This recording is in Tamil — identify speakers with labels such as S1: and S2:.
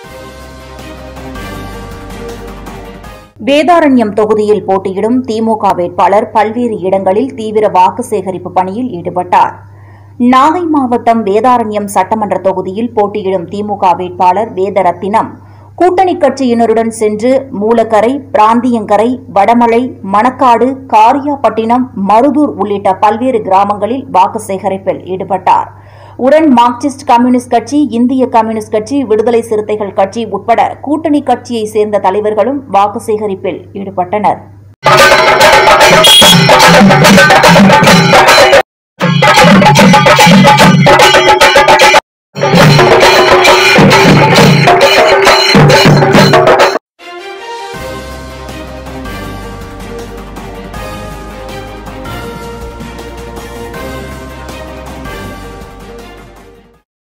S1: வேதாரண்யம் தொகுதியில் போட்டியிடும் திமுக வேட்பாளர் பல்வேறு இடங்களில் தீவிர வாக்கு சேகரிப்பு பணியில் ஈடுபட்டார் நாகை மாவட்டம் வேதாரண்யம் சட்டமன்ற தொகுதியில் போட்டியிடும் திமுக வேட்பாளர் வேதரத்தினம் கூட்டணி கட்சியினருடன் சென்று மூலக்கரை பிராந்தியங்கரை வடமலை மணக்காடு காரியாபட்டினம் மருதூர் உள்ளிட்ட பல்வேறு கிராமங்களில் வாக்கு சேகரிப்பில் ஈடுபட்டார் உடன் மார்க்சிஸ்ட் கம்யூனிஸ்ட் கட்சி இந்திய கம்யூனிஸ்ட் கட்சி விடுதலை சிறுத்தைகள் கட்சி உட்பட கூட்டணி கட்சியைச் சேர்ந்த தலைவர்களும் வாக்கு சேகரிப்பில் ஈடுபட்டனர்
S2: Thank you.